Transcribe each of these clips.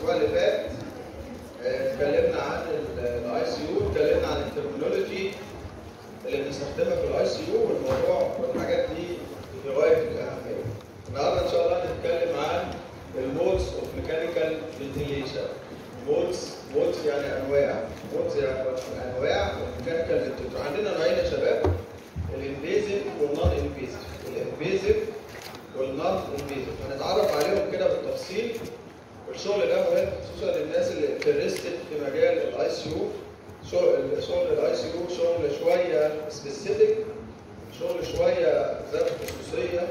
الاسبوع اللي فات آه، اتكلمنا عن الاي سي يو اتكلمنا عن الترمينولوجي اللي بنستخدمها في الاي سي يو والموضوع والحاجات دي في غايه الاهميه. النهارده ان شاء الله هنتكلم عن المودز اوف ميكانيكال فنتيليشن. مودز مودز يعني انواع مودز يعني انواع الميكانيكال فنتيليشن. عندنا نوعين يا شباب الانفيزيف والنون انفيزيف. الانفيزيف والنون انفيزيف هنتعرف عليهم كده بالتفصيل والشغل ده مهم خصوصا للناس اللي انترستد في مجال الاي سي يو شغل شغل الاي سي يو شغل شويه سبيسيفيك شغل شويه ذات خصوصيه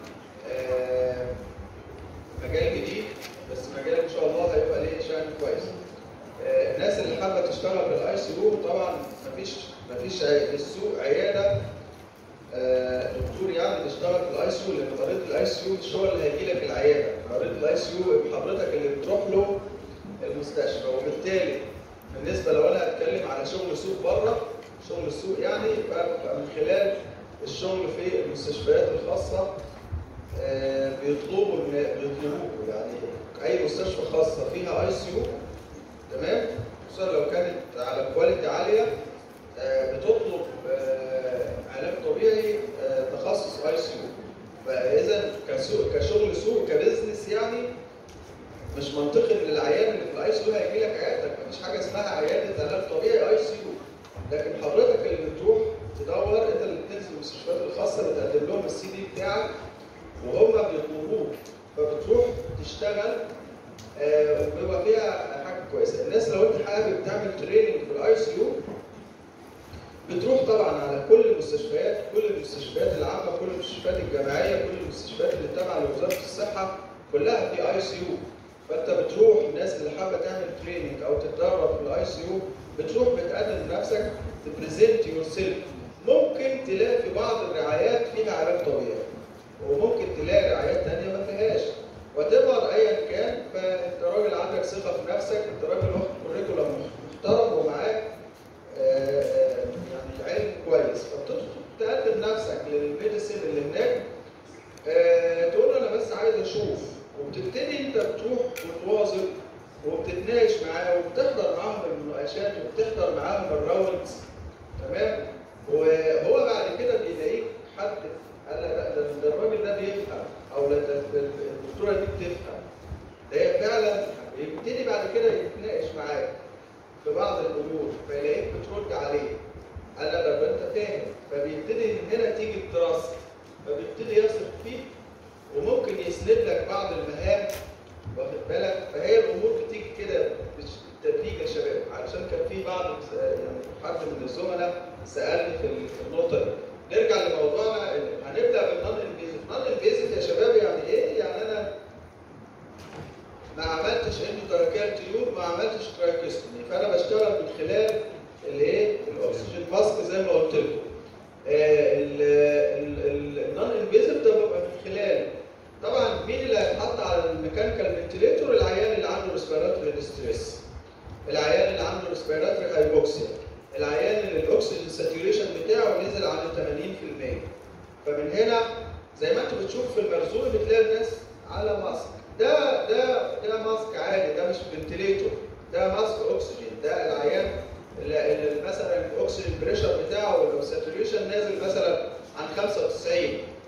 آه، مجال جديد بس مجال ان شاء الله هيبقى ليه شأن كويس آه، الناس اللي حابه تشتغل بالاي سي يو طبعا مفيش مفيش عي- في السوق عياده آه، دكتور يعني بيشتغل في الاي سي يو لان طريقه الاي سي يو الشغل اللي هيجي لك العياده طريقه الاي سي يو حضرتك اللي بتروح له المستشفى وبالتالي بالنسبه لو انا هتكلم على شغل سوق بره شغل السوق يعني فبقى من خلال الشغل في المستشفيات الخاصه آه، بيطلبوا إن- بيطلبوه يعني اي مستشفى خاصه فيها اي سي يو تمام خصوصا لو كانت على كواليتي عاليه آه، بتطلب آه، علاج طبيعي آه، تخصص اي سي يو فاذا كسوق كشغل سوق كبزنس يعني مش منطقي ان العيان اللي في الاي سي يو هيجي لك عيادتك مفيش حاجه اسمها عياده علاج طبيعي اي سي يو لكن حضرتك اللي بتروح تدور انت اللي بتنزل المستشفيات الخاصه بتقدم لهم السي دي بتاعك وهم بيطلبوك فبتروح تشتغل آه، وبيبقى فيها حاجه كويسه الناس لو انت حابب تعمل تريننج في الاي سي يو بتروح طبعا على كل المستشفيات كل المستشفيات العامه كل المستشفيات الجامعيه كل المستشفيات اللي تابعه لوزاره الصحه كلها في اي سي يو فانت بتروح الناس اللي حابه تعمل تريننج او تتدرب في الاي سي يو بتروح بتقدم نفسك تبريزنت يور سيلف ممكن تلاقي في بعض الرعايات فيها علاج طبيعي وممكن تلاقي رعايات تانية ما فيهاش وتبقى ايا كان فانت راجل عندك ثقه في نفسك انت راجل واخد كوريكولم محترم ومعاك آه، آه، يعني علم كويس فبتقدم نفسك للميديسين اللي هناك آه، تقول له انا بس عايز اشوف وبتبتدي انت بتروح وتواظب وبتتناقش معاه وبتحضر معاهم المناقشات وبتحضر معاهم الراوندز تمام وهو بعد كده بيلاقيك حد قال لا لا ده ده الراجل ده بيفهم او لا ده ده الدكتوره دي بتفهم ده هي فعلا يبتدي بعد كده يتناقش معاك في بعض الامور فيلاقيك بترد عليه قال لا ده ده انت فاهم فبيبتدي من هنا تيجي الدراسه فبيبتدي يثق فيك وممكن يسند لك بعض المهام واخد بالك فهي الامور بتيجي كده بالتدريج يا شباب علشان كان في بعض يعني حد من الزملاء سالني في النقطه دي نرجع لموضوعنا هنبدا بالنون انفيزيف نون انفيزيف يا شباب يعني ايه يعني انا ما عملتش اندوتراكيال تيوب ما عملتش تراكيستومي فانا بشتغل من خلال الايه الاكسجين ماسك زي ما قلت لكم النون انفيزيف ده بيبقى من خلال طبعا مين اللي هيتحط على الميكانيكال فنتليتور العيان اللي عنده ريسبيراتوري ستريس العيان اللي عنده ريسبيراتوري هايبوكسيا العيان اللي الاكسجين ساتوريشن بتاعه نزل عن 80% فمن هنا زي ما انتم بتشوفوا في المرسوم بتلاقي الناس على ماسك ده ده ده ماسك عادي ده مش فنتليتور ده ماسك اكسجين ده العيان اللي اللي مثلا الاكسجين بريشر بتاعه لو ساتوريشن نازل مثلا عن 95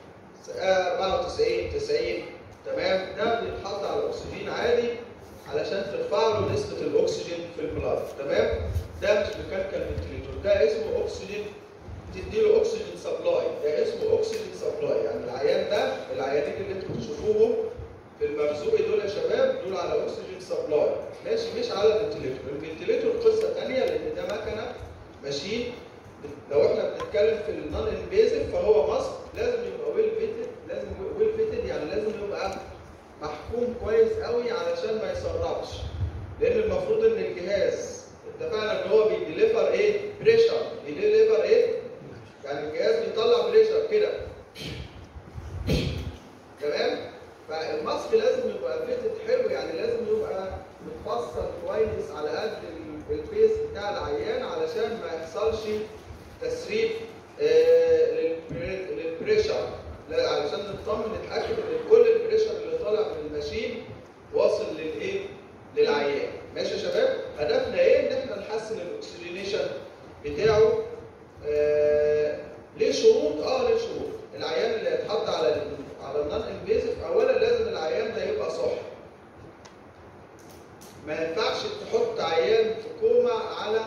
94 90 تمام ده بيتحط على الاكسجين عادي علشان ترفع له نسبه الاكسجين في البلاد تمام ده مش ميكانيكال فنتليتور ده اسمه اكسجين تدي له اكسجين سبلاي ده اسمه اكسجين سبلاي يعني العيان ده العيانين اللي انتم بتشوفوهم في المرزوق دول يا شباب دول على اكسجين سبلاي ماشي مش على الفنتليتور الفنتليتور قصه ثانيه لان ده مكنه ماشين لو احنا بنتكلم في النون انفيزيف فهو ماسك لازم يبقى ويل فيتد لازم ويل فيتد يعني لازم يبقى محكوم كويس قوي علشان ما يسربش لان المفروض ان الجهاز اتفقنا ان هو بيديليفر ايه بريشر بيديليفر ايه يعني الجهاز بيطلع بريشر كده تمام فالماسك لازم يبقى فيتد حلو يعني لازم يبقى متفصل كويس على قد ال- الفيس بتاع العيان علشان ما يحصلش تسريب آه، للبري- للبريشر لا، علشان نطمن نتاكد ان كل البريشر اللي طالع من الماشين واصل للايه؟ للعيان بتاعه آه ليه شروط؟ اه ليه شروط. العيان اللي هيتحط على ال على النون انفيزيف اولا لازم العيان ده يبقى صاحي. ما ينفعش تحط عيان في كوما على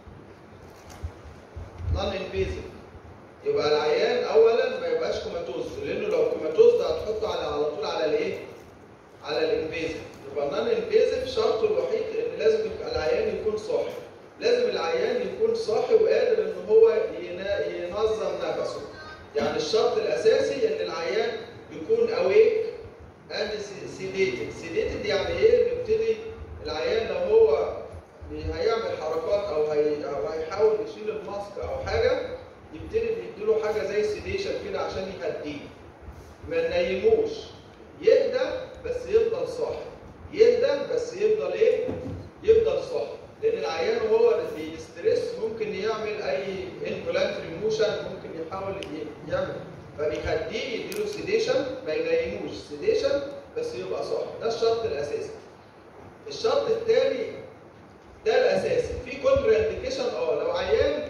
نون انفيزيف. يبقى العيان اولا ما يبقاش كوماتوز لانه لو كوماتوز ده هتحطه على على طول على الايه؟ على الانفيزيف. يبقى النون انفيزيف شرطه الوحيد ان لازم يبقى العيان يكون صاحي. لازم العيان يكون صاحي وقادر ان هو ينا- ينظم نفسه. يعني الشرط الاساسي ان العيان يكون اويك اند سيديتد، سيديتد يعني ايه؟ نبتدي العيان لو هو هيعمل حركات او هي او هيحاول يشيل الماسك او حاجه يبتدي نديله حاجه زي سيديشن كده عشان يهديه. ما ننيموش يهدى بس يفضل صاحي. يهدى بس يفضل ايه؟ يفضل صاحي. لان العيان وهو في ستريس ممكن يعمل اي انفولانتري موشن ممكن يحاول ي- يعمل فبيهديه يديله سيديشن ما ينيموش سيديشن بس يبقى صاحي ده الشرط الاساسي الشرط الثاني ده الاساسي في كونترا انديكيشن اه لو عيان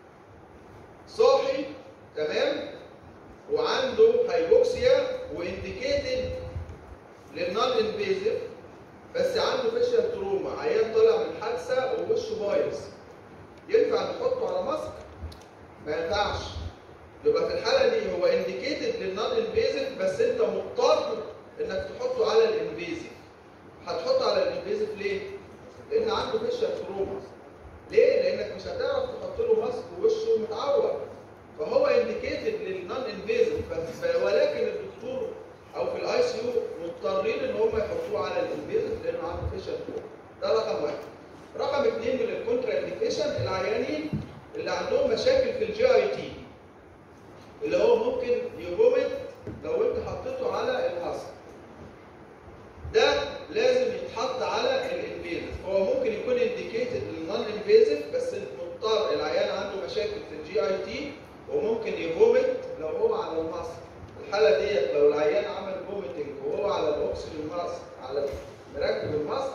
صاحي تمام وعنده هايبوكسيا وانديكيتد للنون انفيزيف بس عنده فيشيال تروما عيان طالع من حادثه ووشه بايظ ينفع نحطه على ماسك؟ ما ينفعش يبقى في الحاله دي هو انديكيتد للنون انفيزيف بس انت مضطر انك تحطه على الانفيزيف هتحطه على الانفيزيف ليه؟ لان عنده فيشيال تروما ليه؟ لانك مش هتعرف تحط له ماسك ووشه متعور فهو انديكيتد للنون انفيزيف بس ولكن الدكتور او في الاي سي يو مضطرين ان هم يحطوه على الانفيزيف لانه عنده فيشل تروما ده رقم واحد رقم اثنين من الكونترا انديكيشن العيانين اللي عندهم مشاكل في الجي اي تي اللي هو ممكن يفومت لو انت حطيته على الماسك ده لازم يتحط على الانفيزيف هو ممكن يكون انديكيتد للنون انفيزيف بس مضطر العيان عنده مشاكل في الجي اي تي وممكن يفومت لو هو على الماسك الحاله ديت لو العيان عمل فوميتنج وهو على الاكسجين ماسك على مركب الماسك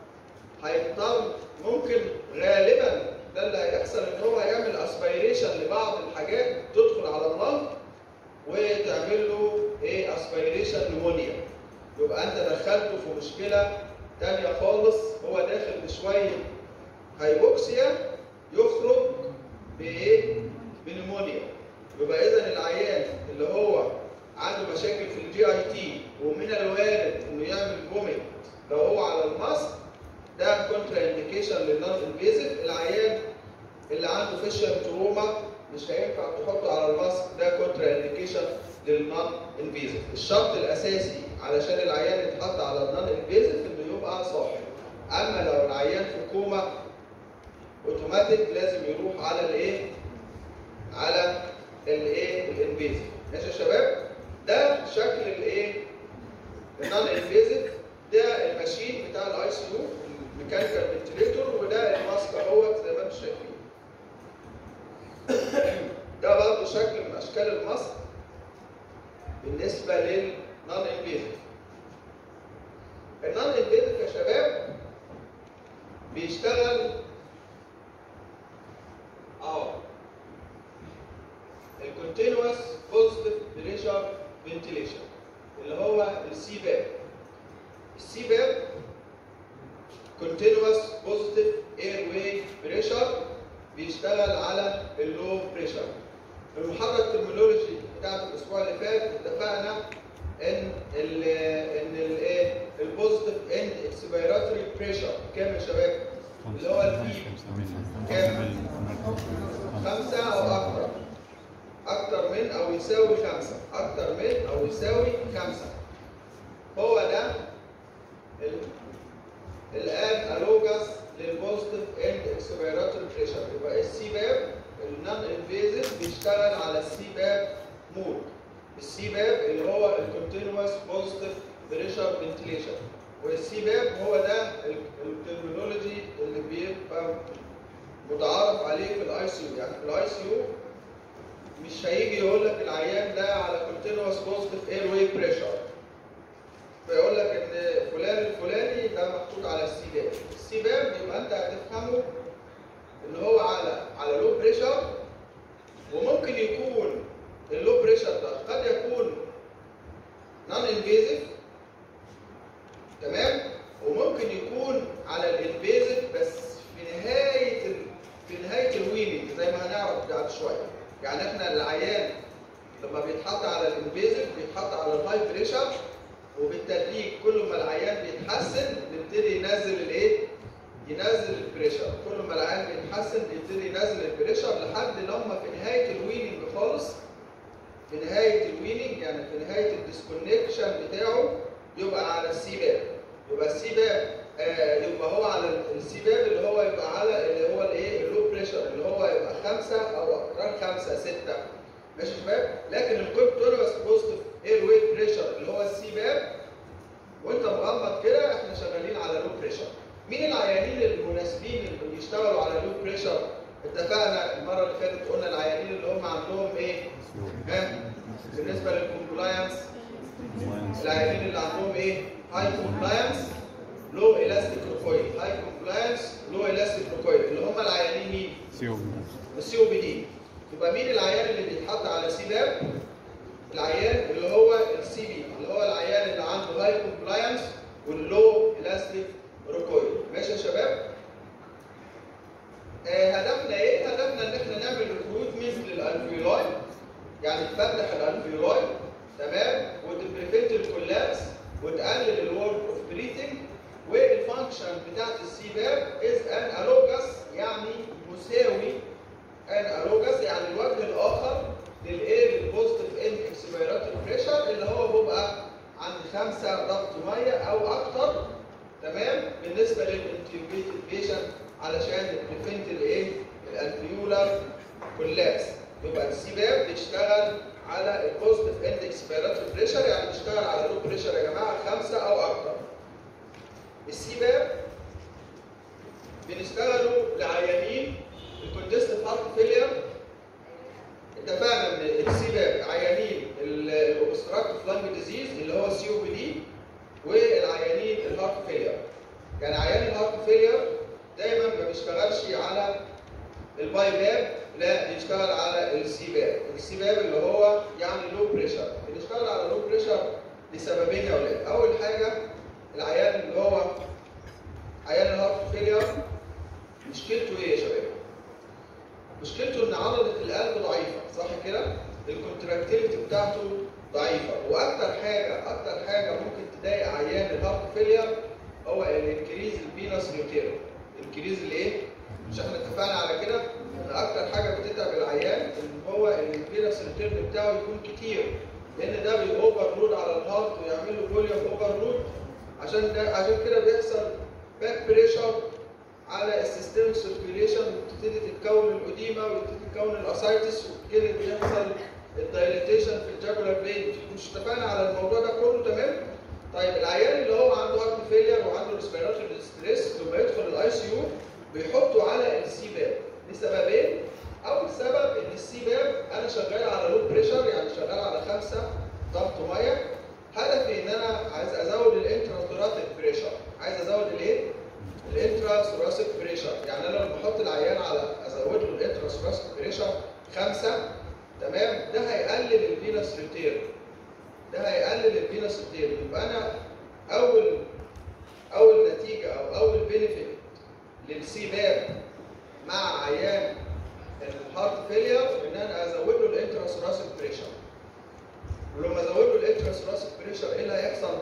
هيضطر ممكن غالبا ده اللي هيحصل ان هو هيعمل اسبيريشن لبعض الحاجات تدخل على اللنج وتعمل له ايه اسبيريشن نمونيا يبقى انت دخلته في مشكله تانية خالص هو داخل بشويه هايبوكسيا يخرج بايه؟ بنمونيا يبقى اذا العيان اللي هو عنده مشاكل في الجي اي تي ومن الوارد انه يعمل فوميت لو هو على الماسك ده كونترا انديكيشن للنون انفيزيف العيان اللي عنده فيشل تروما مش هينفع تحطه على الماسك ده كونترا انديكيشن للنون انفيزيف الشرط الاساسي علشان العيان يتحط على النون انفيزيف انه يبقى صاحي اما لو العيان في كوما اوتوماتيك لازم يروح على الايه على الايه الانفيزيف ماشي يا شباب ده شكل الايه النون انفيزيف ده الماشين بتاع الاي سي يو الميكانيكال فنتليتور وده الماسك اهوت زي ما انتم شايفين ده برضه شكل من اشكال الماسك بالنسبه للنون انفيزيف النون انفيزيف يا شباب بيشتغل اه الكونتينوس بوزيتيف بريشر فنتيليشن اللي هو السي باب السي باب كونتينوس بوزيتيف اير واي بريشر بيشتغل على اللو بريشر في المحاضره الترمينولوجي بتاعت الاسبوع اللي فات اتفقنا ان ال ان الايه البوزيتيف اند اكسبيراتوري بريشر كام يا شباب؟ اللي هو البي كام؟ خمسة أو أكثر أكثر من أو يساوي خمسة أكثر من أو يساوي خمسة هو ده ال- الآن ألوجاس للبوزيتيف اند اكسبيراتوري بريشر يبقى السي باب النون انفيزيف بيشتغل على السي باب مود السي باب اللي هو الكونتينوس بوزيتيف بريشر فنتيليشن والسي باب هو ده ال- الترمينولوجي اللي بيبقى متعارف عليه في الاي سي يو يعني في الاي سي يو مش هيجي يقول لك العيان ده على كونتينوس بوزيتيف اير واي بريشر فيقول لك ان فلان الفلاني ده محطوط على السي باب السي باب يبقى انت هتفهمه ان هو على على لو بريشر وممكن يكون اللو بريشر ده قد يكون نون انفيزيف تمام وممكن يكون على الانفيزيف بس في نهايه ال... في نهايه الويننج زي ما هنعرف بعد شويه يعني احنا العيان لما بيتحط على الانفيزيف بيتحط على الهاي بريشر وبالتدريج كل ما العيان بيتحسن نبتدي ينزل الايه؟ ينزل البريشر كل ما العيان بيتحسن بيبتدي ينزل البريشر لحد لما في نهايه الويننج خالص في نهايه الويننج يعني في نهايه الديسكونكشن بتاعه يبقى على السي باب يبقى السي باب آه يبقى هو على السي باب اللي هو يبقى على اللي هو الايه اللو بريشر اللي هو يبقى خمسه او اكتر خمسه سته ماشي يا شباب لكن الكونتينوس بوزيتيف اير ويت بريشر اللي هو السي باب وانت مغمض كده احنا شغالين على لو بريشر مين العيانين المناسبين اللي بيشتغلوا على لو بريشر اتفقنا المره اللي فاتت قلنا العيانين اللي هم عندهم ايه ها بالنسبه للكومبلاينس العيانين اللي عندهم ايه هاي كومبلاينس لو الاستيك ريكويل هاي كومبلاينس لو الاستيك ريكويل اللي هم العيانين مين السي او بي دي يبقى مين العيان اللي بيتحط على سي باب العيان اللي هو السي بي اللي هو العيان اللي عنده هاي كومبلاينس واللو الاستيك ريكويل ماشي يا شباب آه هدفنا ايه هدفنا ان احنا نعمل ريكروتمنت للالفيولاي يعني تفتح الالفيولاي تمام وتبريفنت الكولابس وتقلل الورك اوف بريثنج والفانكشن بتاعت السي باب از ان الوجس يعني مساوي ان الوجس يعني الوجه الاخر للاير البوزيتيف ان اكسبيراتوري بريشر اللي هو بيبقى عند خمسه ضغط ميه او اكتر تمام بالنسبه للانتيوبيتد بيشنت علشان بريفنت الايه الالفيولار كولابس يبقى السي باب بيشتغل على البوزيتيف اند اكسبيراتوري بريشر يعني بيشتغل على لو بريشر يا جماعه خمسه او اكتر السي باب بنشتغلوا لعيانين الكونجستيف هارت فيلير اتفقنا ان السي باب عيانين الاوبستراكتيف لانج ديزيز اللي هو السي او بي دي والعيانين الهارت فيلير يعني عيان الهارت فيلير دايما ما بيشتغلش على الباي باب لا بيشتغل على السي باب السي باب اللي هو يعني لو بريشر بنشتغل على لو بريشر لسببين يا اولاد اول حاجه العيان اللي هو عيان الهارت فيلير مشكلته ايه يا شباب مشكلته ان عضله القلب ضعيفه صح كده الكونتراكتيليتي بتاعته ضعيفه واكتر حاجه اكتر حاجه ممكن تضايق عيان الهارت فيلير هو الانكريز الفينوس ريوتيرو انكريز الايه مش احنا اتفقنا على كده ان اكتر حاجه بتتعب العيان ان هو الفينوس ريتيرن بتاعه يكون كتير لان ده بيوفر لود على الهارت ويعمل له فوليوم اوفر لود عشان ده عشان كده بيحصل باك بريشر على السيستم سيركيوليشن وتبتدي تتكون الاوديما وتبتدي تتكون الاسايتس وكده بيحصل الدايليتيشن في الجاكولار فين مش اتفقنا على الموضوع ده كله تمام طيب العيان اللي هو عنده هارت فيلير وعنده ريسبيراتوري ستريس لما يدخل الاي سي يو بيحطوا على السي باب لسببين اول سبب ان السي باب انا شغال على لو بريشر يعني شغال على خمسه ضغط ميه هدفي ان انا عايز ازود الانترا بريشر عايز ازود الايه؟ الانترا ثوراسيك بريشر يعني انا لما احط العيان على ازود له الانترا ثوراسيك بريشر خمسه تمام ده هيقلل الفينوس ريتير ده هيقلل الفينوس ريتير يبقى انا اول اول نتيجه او اول بينيفيت للسي باب مع عيان الهارت فيلير ان انا ازود له الانترا ثوراسيك بريشر ولما ازود له الانترا ثوراسيك بريشر ايه اللي هيحصل؟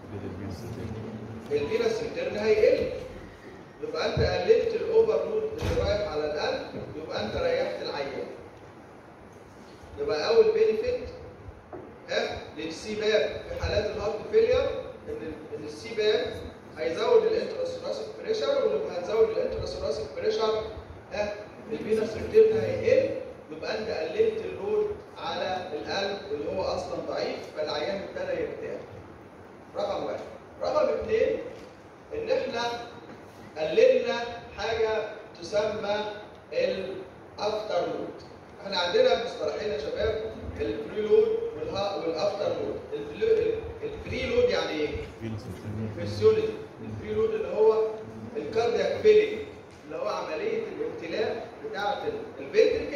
الفينوس ريتيرن هيقل يبقى انت قللت الاوفر لود اللي رايح على القلب يبقى انت ريحت العيان يبقى اول بينيفيت ها للسي باب في حالات الهارت فيلير ان ان السي باب هيزود الانتراسوراسيك بريشر ولما هتزود الانتراسوراسيك بريشر ها الفينوس ريتيرن هيقل يبقى انت قللت اللود على القلب اللي هو اصلا ضعيف فالعيان ابتدى يرتاح رقم واحد رقم اثنين ان احنا قللنا حاجه تسمى الافتر لود احنا عندنا مصطلحين يا شباب البري لود والافتر لود البري لود يعني ايه؟ فيسيولوجي البري لود اللي هو الكاردياك فيلينج اللي هو عمليه الامتلاء بتاعه الفنتركل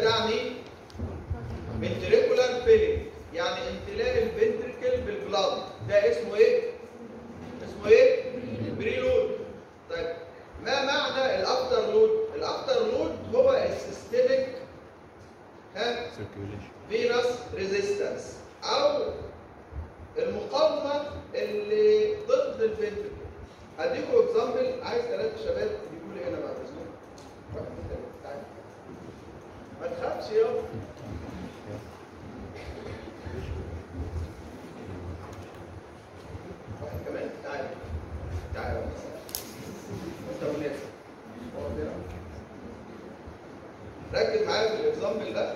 تعني ventricular filling يعني امتلاء الفنتركل بالبلاد ده اسمه ايه؟ اسمه ايه؟ بريلود طيب ما معنى الافتر لود؟ الافتر لود هو السيستميك ها فينوس ريزيستنس او المقاومه اللي ضد الفنتركل هديكم اكزامبل عايز ثلاثه شباب يجوا لي هنا بعد اذنكم واحد اتنين، تعالى. ما تخافش يابا واحد كمان تعالى تعالى انت مناسب اقعد هنا. ركز معايا في الاكزامبل ده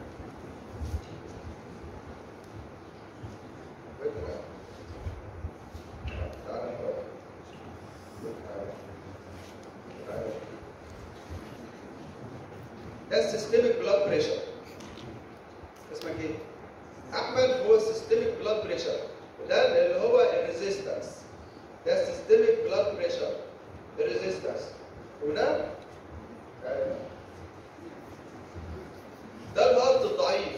تعالى تعالى. تعالى. ده السيستميك بلاد بريشر اسمك ايه؟ احمد هو السيستميك بلاد بريشر وده اللي هو الريزيستنس ده السيستميك بلاد بريشر الريزيستنس وده ده الهارت الضعيف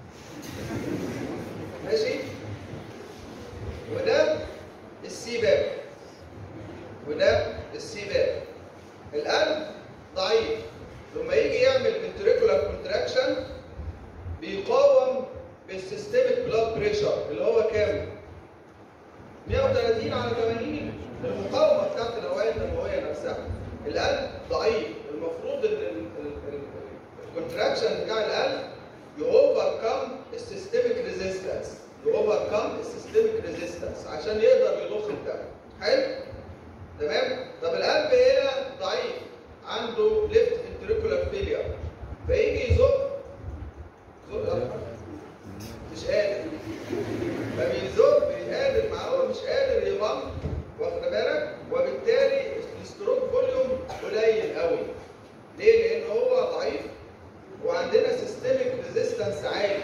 ماشي وده السيباب وده السيباب القلب ضعيف لما يجي يعمل ventricular contraction بيقاوم بالسيستميك بلاد بريشر اللي هو كام؟ 130 على 80 المقاومه بتاعت الاوعيه الدمويه نفسها القلب ضعيف المفروض ان الكونتراكشن بتاع القلب يوفر كم السيستميك ريزيستنس يوفر كم السيستميك ريزيستنس عشان يقدر يضخ الدم حلو تمام طب القلب هنا ضعيف عنده ليفت ventricular failure فيجي يزق زق مش قادر فبيزق مش قادر مع هو مش قادر يضم واخد بالك وبالتالي الستروك فوليوم قليل قوي ليه؟ لان هو ضعيف وعندنا سيستميك ريزيستنس عالي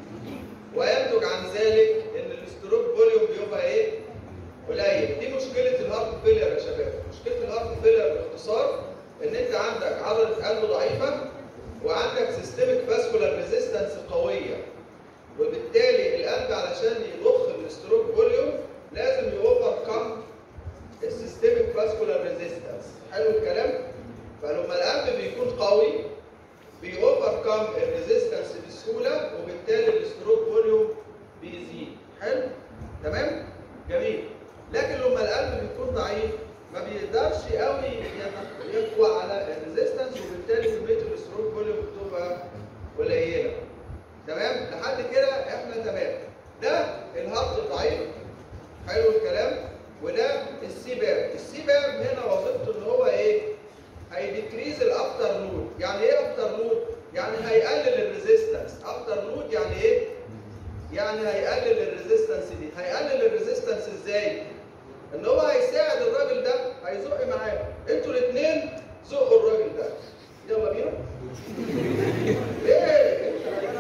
وينتج عن ذلك ان الستروك فوليوم بيبقى ايه؟ قليل دي مشكله الهارت فيلير يا شباب مشكله الهارت فيلير باختصار ان انت عندك عضله قلب ضعيفه وعندك سيستميك فاسكولار ريزيستنس قويه وبالتالي القلب علشان يضخ الستروك فوليوم لازم يوفر كم السيستميك فاسكولار ريزيستنس حلو الكلام فلما القلب بيكون قوي بيوفر كم الريزيستنس بسهوله وبالتالي الستروك فوليوم بيزيد حلو تمام جميل لكن لما القلب بيكون ضعيف ما بيقدرش قوي يقوى على الريزيستنس وبالتالي كميه الستروك فوليوم بتبقى قليله تمام لحد كده احنا تمام ده الهارت الضعيف حلو الكلام وده السيباب السيباب هنا وظيفته ان هو ايه هيديكريز الافتر لود يعني ايه افتر لود يعني هيقلل الريزيستنس افتر لود يعني ايه يعني هيقلل الريزيستنس دي هيقلل الريزيستنس ازاي ان هو هيساعد الراجل ده هيزق معاه انتوا الاثنين زقوا الراجل ده يلا بينا ايه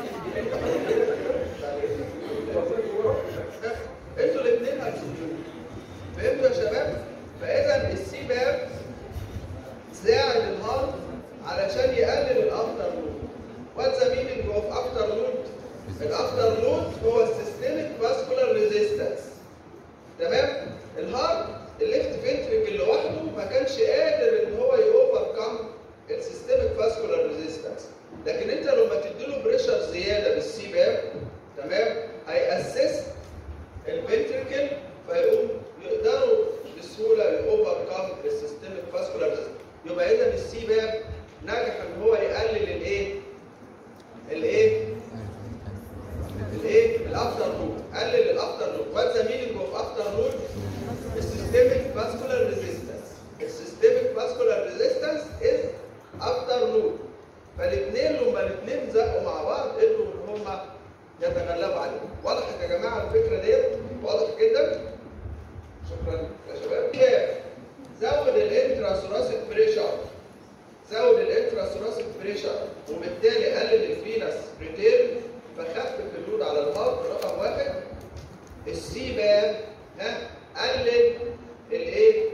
انتوا الاثنين هتزقوا فهمتوا يا شباب فاذا السيباب ساعد الهارت علشان يقلل الافتر لود واتس ذا مينينج اوف افتر لود الافتر لود هو السيستميك فاسكولار ريزيستنس تمام الهارت الليفت فنتريكل لوحده ما كانش قادر ان هو يوفر كم السيستميك فاسكولار ريزيستنس لكن انت لما تديله بريشر زياده بالسيباب تمام هيأسس الفنتريكل فيقوم يقدروا بسهوله يوفر كم السيستميك فاسكولار ريزيستنس يبقى اذا السيباب نجح ان هو يقلل الايه؟ الايه؟ الايه؟ الافتر لود قلل الافتر لود واتس ذا مينينج اوف افتر لود السيستميك فاسكولار ريزيستنس السيستميك فاسكولار ريزيستنس از افتر لود فالاثنين لما الاثنين زقوا مع بعض قدروا ان هم يتغلبوا عليهم وضحت يا جماعه الفكره ديت واضح جدا شكرا يا شباب زود الانترا ثوراسيك بريشر زود الانترا ثوراسيك بريشر وبالتالي قلل الفينس ريتيرن فخفف اللود على الهارت رقم واحد السي باب ها قلل الايه؟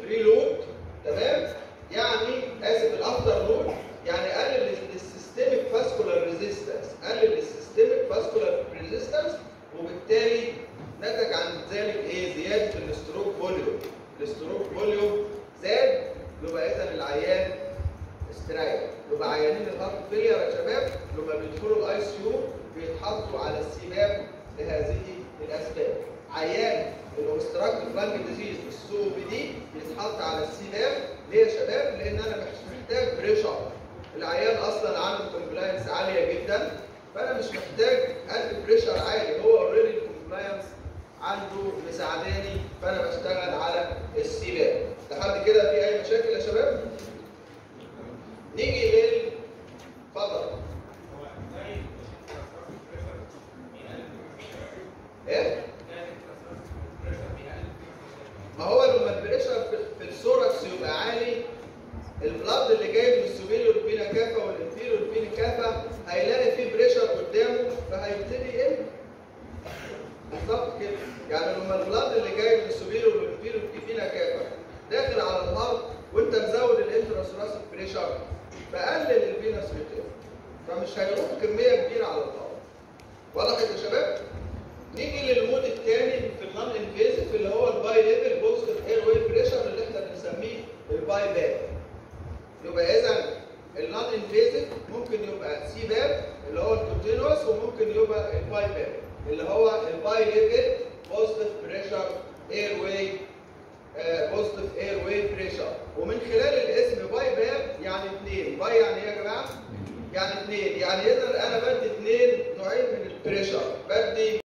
البريلود تمام؟ يعني اسف الافتر لود يعني قلل السيستميك نتج عن ذلك ايه؟ زياده الاستروك فوليوم الاستروك فوليوم زاد يبقى اذا العيان استريح يبقى عيانين الهارت فيلير يا شباب لما بيدخلوا الاي سي يو بيتحطوا على السباب لهذه الاسباب عيان الاوبستراكتيف لانج ديزيز السو بي دي بيتحط على السباب ليه يا شباب؟ لان انا مش محتاج بريشر العيان اصلا عنده كومبلاينس عاليه جدا فانا مش محتاج ادي بريشر عالي هو اوريدي الكومبلاينس عنده مساعداني فانا بشتغل على السباب لحد كده في اي مشاكل يا شباب؟ نيجي لل اتفضل ايه؟ ما هو لما البريشر في- في الثوركس يبقى عالي البلاد اللي جاي من السوبيريور فينا كافا والانفيريور فينا كافا هيلاقي فيه بريشر قدامه فهيبتدي يقل بالظبط كده يعني لما البلاد اللي جاي من السوبيريور والانفيريور فينا كافا داخل على الهارت وانت مزود الانتراسوراسيك بريشر فقلل الفينس ريتيرن فمش هيروح كميه كبيره على الهارت وضحت يا شباب؟ نيجي للمود الثاني في النون انفيزيف اللي هو الباي ليفل بوزيتيف اير واي بريشر اللي احنا بنسميه الباي باب يبقى اذا النون انفيزيف ممكن يبقى سي باب اللي هو الكونتينوس وممكن يبقى الباي باب اللي هو الباي ليفل بوزيتيف بريشر اير واي بوزيتيف اير واي بريشر ومن خلال الاسم باي باب يعني اثنين باي يعني ايه يا جماعه؟ يعني اثنين يعني اذا انا بدي اثنين نوعين من البريشر بدي